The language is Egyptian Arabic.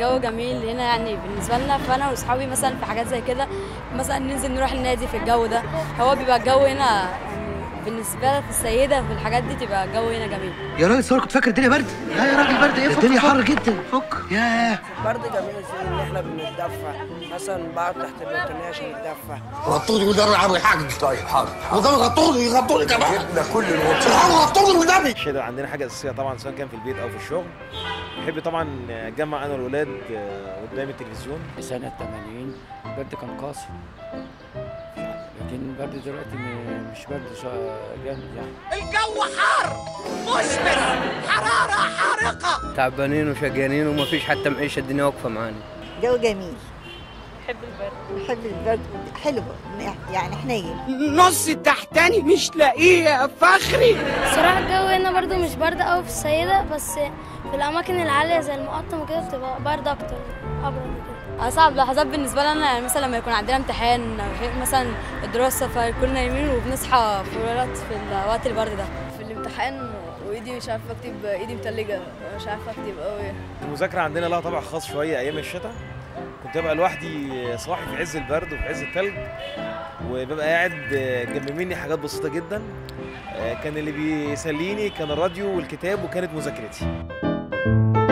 الجو جميل هنا يعني بالنسبه لنا فانا واصحابي مثلا في حاجات زي كده مثلا ننزل نروح النادي في الجو ده هو بيبقى الجو هنا يعني بالنسبه لك السيده في الحاجات دي تبقى الجو هنا جميل يا راجل صور كنت فاكر الدنيا برد لا يا راجل برد ايه الدنيا حر جدا فك ياه برضه جميل في ان احنا بنتدفى مثلا بقعد تحت البطانيه عشان نتدفى غطوني وده عم الحاج طيب حاضر وده غطوني غطوني كمان جبنا كل الغطوني غطوني والنبي الشهاده عندنا حاجه اساسيه طبعا سواء كان في البيت او في الشغل بحب طبعا اجمع انا والولاد قدام التلفزيون سنة 80 البرد كان قاسي لكن البرد دلوقتي م- مش برد شا- جامد يعني الجو حار مشمس حرارة حارقة تعبانين وشقيانين وما فيش حتى معيشه الدنيا واقفه معانا جو جميل بحب البرد بحب البرد حلو يعني حنين نص تحتاني مش لاقيه يا فخري صراحة الجو هنا برضو مش برد قوي في السيدة بس في الأماكن العالية زي المقطم وكده بتبقى برد أكتر أبرد وكده اصعب لحظات بالنسبه لنا يعني مثلا لما يكون عندنا امتحان غير مثلا الدراسه فكنا نايمين وبنصحى في الوقت في الوقت البرد ده في الامتحان وايدي مش عارفه اكتب ايدي متلجه مش عارفه اكتب قوي المذاكره عندنا لها طابع خاص شويه ايام الشتاء كنت ببقى لوحدي صاحي في عز البرد وفي عز التلج وببقى قاعد جنب مني حاجات بسيطه جدا كان اللي بيسليني كان الراديو والكتاب وكانت مذاكرتي